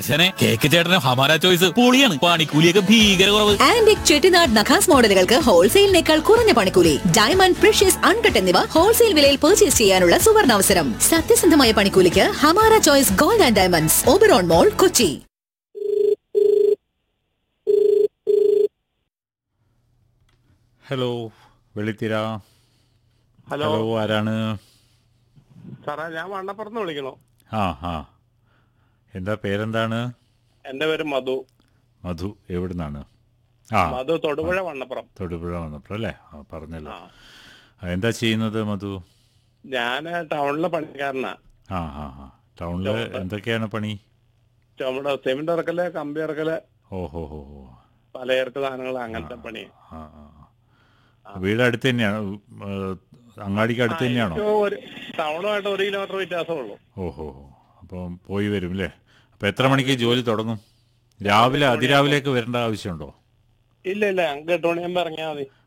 ആശാനെ കേക്ക് ചേട്ടന് ഹമാര ചോയ്സ് പൊളിയാണ് പണിക്കൂലിയൊക്കെ ഭീകര കുറവ് ആന്റിക് ചെട്ടിനാട് നഖാസ് മോഡലുകൾക്ക് ഹോൾസെയിലിനേക്കാൾ കുറഞ്ഞ പണിക്കൂലി ഡയമണ്ട് പ്രഷ്യസ് അൺകട്ട് എന്നിവ ഹോൾസെയിൽ വിലയിൽ പർച്ചേസ് ചെയ്യാനുള്ള സുവർണാവസരം സത്യസന്ധമായ പണിക്കൂലിക്ക് ഹമാര choice gold and diamonds Oberon mall Kochi hello വെള്ളിത്തിര ഹലോ ഹലോ ആരാണ് സാറേ ഞാൻ വണ്ണപ്പുറത്ത് വിളിക്കണോ ആ ആ എന്താ പേരെന്താണ് എന്റെ പേര് മധു മധു എവിടുന്നാണ് ആ മധു തൊടുപുഴ വണ്ണപ്പുറം തൊടുപുഴ വന്നപ്പോൾ അല്ലേ ആ പറഞ്ഞല്ലോ ആ ആ, എന്താ ചെയ്യുന്നത് മധു ഞാൻ ടൗണിലെ പണിക്കാരനാ ആ ആ ആ ടൗണിൽ എന്തൊക്കെയാണ് പണി നമ്മുടെ സിമെന്റ് ഇറക്കല് കമ്പി ഇറക്കല് ഓ ഹോ ഹോ ഹോ പലചരക്ക് സാധനങ്ങൾ അങ്ങനത്തെ പണി ആ ആ ആ. വീട് അടുത്ത് തന്നെയാണ് ഏ, അങ്ങാടിക്ക് അടുത്ത് തന്നെയാണോ എനിക്ക് ഒരു ടൗണുമായിട്ട് ഒരു കിലോമീറ്റർ വ്യത്യാസമേ ഉള്ളൂ ഓ ഹോ ഹോ അപ്പം പോയി വരും അല്ലേ അപ്പം എത്ര മണിക്ക് ജോലി തുടങ്ങും രാവിലെ അതിരാവിലേക്ക് വരേണ്ട ആവശ്യമുണ്ടോ ഇല്ല ഇല്ല ഞങ്ങൾക്ക് എട്ട് മണിയാകുമ്പോ ഇറങ്ങിയാൽ മതി